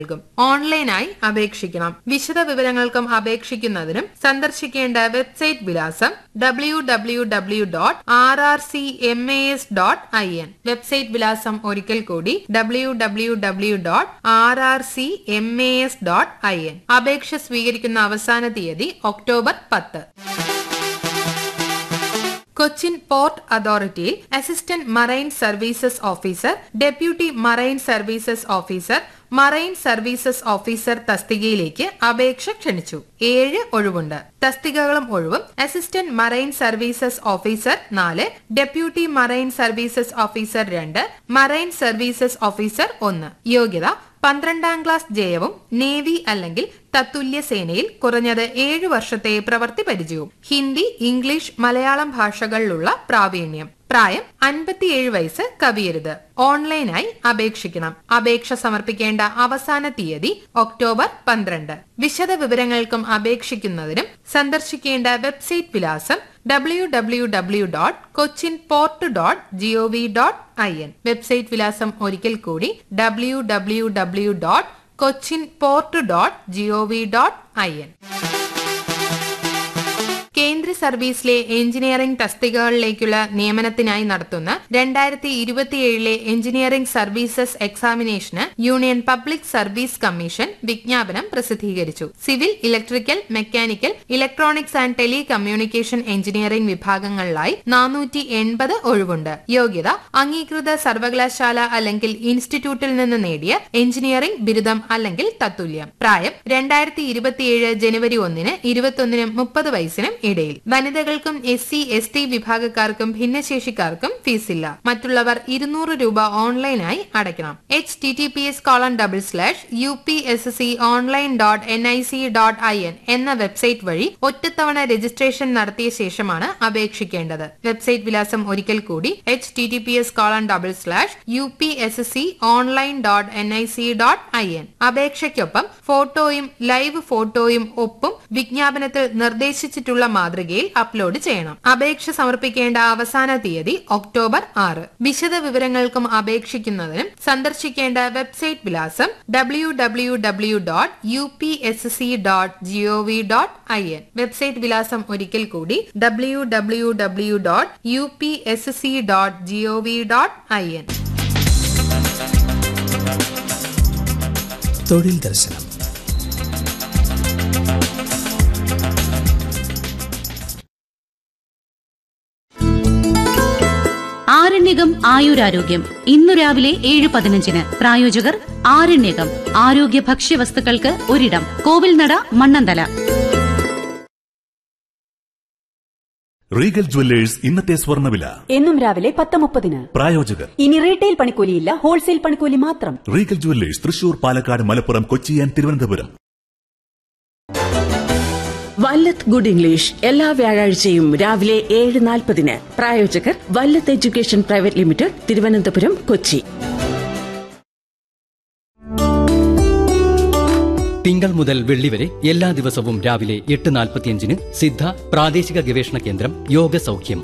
നൽകും ഓൺലൈനായി അപേക്ഷിക്കണം വിശദ വിവരങ്ങൾക്കും അപേക്ഷിക്കുന്നതിനും സന്ദർശിക്കേണ്ട വെബ്സൈറ്റ് വിലാസം W W W dot R R C M A S dot I N website വിലാസം ഒരിക്കൽ കൂടി W W W dot R R C M A S dot I N അപേക്ഷ സ്വീകരിക്കുന്ന അവസാന തീയതി ഒക്ടോബർ പത്ത് കൊച്ചിൻ പോർട്ട് അതോറിറ്റിയിൽ assistant marine services officer deputy marine services officer marine services officer തസ്തികയിലേക്ക് അപേക്ഷ ക്ഷണിച്ചു ഏഴ് ഒഴിവുണ്ട് തസ്തികകളും ഒഴിവും അസിസ്റ്റന്റ് മറൈൻ സർവീസസ് ഓഫീസർ നാല് ഡെപ്യൂട്ടി മറൈൻ സർവീസസ് ഓഫീസർ രണ്ട് മറൈൻ സർവീസസ് ഓഫീസർ ഒന്ന് യോഗ്യത പന്ത്രണ്ടാം ക്ലാസ് ജയവും നേവി അല്ലെങ്കിൽ തത്തുല്യ സേനയിൽ കുറഞ്ഞത് ഏഴു വർഷത്തെ പ്രവൃത്തി പരിചയവും ഹിന്ദി ഇംഗ്ലീഷ് മലയാളം ഭാഷകളിലുള്ള പ്രാവീണ്യം പ്രായം അൻപത്തിയേഴ് വയസ്സ് കവിയരുത് ഓൺലൈനായി അപേക്ഷിക്കണം അപേക്ഷ സമർപ്പിക്കേണ്ട അവസാന തീയതി ഒക്ടോബർ പന്ത്രണ്ട് വിശദ വിവരങ്ങൾക്കും അപേക്ഷിക്കുന്നതിനും സന്ദർശിക്കേണ്ട വെബ്സൈറ്റ് വിലാസം W W W dot Cochin port dot GOV dot I N website വിലാസം ഒരിക്കൽ കൂടി W W W dot Cochin port dot GOV dot I N കേന്ദ്ര സർവീസിലെ എഞ്ചിനീയറിംഗ് തസ്തികകളിലേക്കുള്ള നിയമനത്തിനായി നടത്തുന്ന രണ്ടായിരത്തി ഇരുപത്തിയേഴിലെ എഞ്ചിനീയറിംഗ് സർവീസസ് എക്സാമിനേഷന് യൂണിയൻ പബ്ലിക് സർവീസ് കമ്മീഷൻ വിജ്ഞാപനം പ്രസിദ്ധീകരിച്ചു civil electrical mechanical electronics and telecommunication engineering വിഭാഗങ്ങളിലായി നാനൂറ്റി എൺപത് ഒഴിവുണ്ട് യോഗ്യത അംഗീകൃത സർവകലാശാല അല്ലെങ്കിൽ ഇൻസ്റ്റിറ്റ്യൂട്ടിൽ നിന്ന് നേടിയ എഞ്ചിനീയറിംഗ് ബിരുദം അല്ലെങ്കിൽ തത്തുല്യം പ്രായം രണ്ടായിരത്തി ഇരുപത്തിയേഴ് ജനുവരി ഒന്നിന് ഇരുപത്തൊന്നിനും മുപ്പത് വയസ്സിനും ഇടയിൽ വനിതകൾക്കും എസ് സി എസ് ടി വിഭാഗക്കാർക്കും ഭിന്നശേഷിക്കാർക്കും ഫീസില്ല മറ്റുള്ളവർ ഇരുന്നൂറ് രൂപ ഓൺലൈനായി അടയ്ക്കണം H T T P S colon double slash U P S C online dot N I C dot I N എന്ന വെബ്സൈറ്റ് വഴി ഒറ്റത്തവണ രജിസ്ട്രേഷൻ നടത്തിയ ശേഷമാണ് അപേക്ഷിക്കേണ്ടത് വെബ്സൈറ്റ് വിലാസം ഒരിക്കൽ കൂടി H T T P S colon double slash U P S C online dot N I C dot I N അപേക്ഷയ്ക്കൊപ്പം ഫോട്ടോയും ലൈവ് ഫോട്ടോയും ഒപ്പും വിജ്ഞാപനത്തിൽ നിർദ്ദേശിച്ചിട്ടുള്ള മാതൃകയിൽ അപ്ലോഡ് ചെയ്യണം അപേക്ഷ സമർപ്പിക്കേണ്ട അവസാന തീയതി ഒക്ടോബർ ആറ് വിശദ വിവരങ്ങൾക്കും അപേക്ഷിക്കുന്നതിനും സന്ദർശിക്കേണ്ട വെബ്സൈറ്റ് വിലാസം W W W dot U P S C dot GOV dot I N website വിലാസം ഒരിക്കൽ കൂടി W W W dot U P S C dot GOV dot I N തൊഴിൽ ദർശനം ആരണ്യകം ആയുരാരോഗ്യം ഇന്നു രാവിലെ ഏഴ് പതിനഞ്ചിന് പ്രായോജകർ ആരണ്യകം ആരോഗ്യ ഭക്ഷ്യവസ്തുക്കൾക്ക് ഒരിടം കോവിൽനട മണ്ണന്തല റീഗൽ ജുവല്ലേഴ്സ് ഇന്നത്തെ സ്വർണ്ണവില എന്നും രാവിലെ പത്ത് മുപ്പതിന് പ്രായോജകർ ഇനി റീറ്റെയിൽ പണിക്കൂലിയില്ല ഹോൾസെയിൽ പണിക്കൂലി മാത്രം Regal jewellers Thrissur Palakkad Malappuram Kochi and Thiruvananthapuram Vallath good English എല്ലാ വ്യാഴാഴ്ചയും രാവിലെ ഏഴ് നാൽപ്പതിന് പ്രായോജകർ Vallath education private limited Thiruvananthapuram Kochi തിങ്കൾ മുതൽ വെള്ളി വരെ എല്ലാ ദിവസവും രാവിലെ എട്ട് നാൽപ്പത്തിയഞ്ചിന് സിദ്ധ പ്രാദേശിക ഗവേഷണ കേന്ദ്രം യോഗ സൗഖ്യം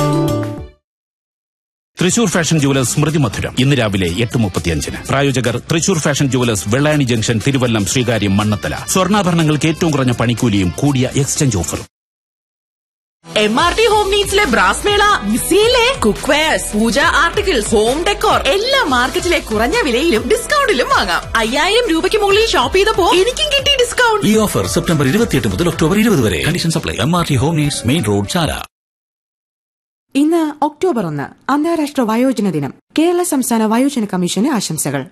തൃശൂർ ഫാഷൻ ജുവലേഴ്സ് സ്മൃതി മധുരം ഇന്ന് രാവിലെ എട്ട് മുപ്പത്തിയഞ്ചിന് പ്രായോജകർ Thrissur fashion jewellers Vellayani junction Thiruvallam Sreekaryam Mannanthala സ്വർണ്ണാഭരണങ്ങൾക്ക് ഏറ്റവും കുറഞ്ഞ പണിക്കൂലിയും കൂടിയ എക്സ്ചേഞ്ച് ഓഫറും എം ആർ ടി ഹോം നീഡ്സിലെ ബ്രാസ് മേള മിസിയിലെ cook wares puja articles home decor എല്ലാം മാർക്കറ്റിലെ കുറഞ്ഞ വിലയിലും ഡിസ്കൗണ്ടിലും വാങ്ങാം അയ്യായിരം രൂപയ്ക്ക് മുകളിൽ ഷോപ്പ് ചെയ്തപ്പോ എനിക്കും കിട്ടി ഡിസ്കൗണ്ട് ഈ ഓഫർ സെപ്റ്റംബർ ഇരുപത്തിയെട്ട് മുതൽ ഒക്ടോബർ ഇരുപത് വരെ condition supply M R T home needs main road Chala ഇന്ന് ഒക്ടോബർ ഒന്ന് അന്താരാഷ്ട്ര വയോജന ദിനം കേരള സംസ്ഥാന വയോജന കമ്മീഷന് ആശംസകൾ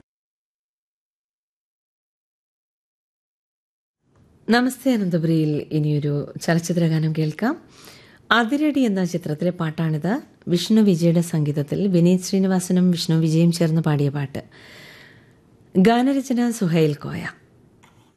നമസ്തേ അനന്തപുരിയിൽ ഇനിയൊരു ചലച്ചിത്ര ഗാനം കേൾക്കാം അതിരടി എന്ന ചിത്രത്തിലെ പാട്ടാണിത് വിഷ്ണു വിജയുടെ സംഗീതത്തിൽ വിനീത് ശ്രീനിവാസനും വിഷ്ണു വിജയും ചേർന്ന് പാടിയ പാട്ട് ഗാനരചന സുഹൈൽ കോയ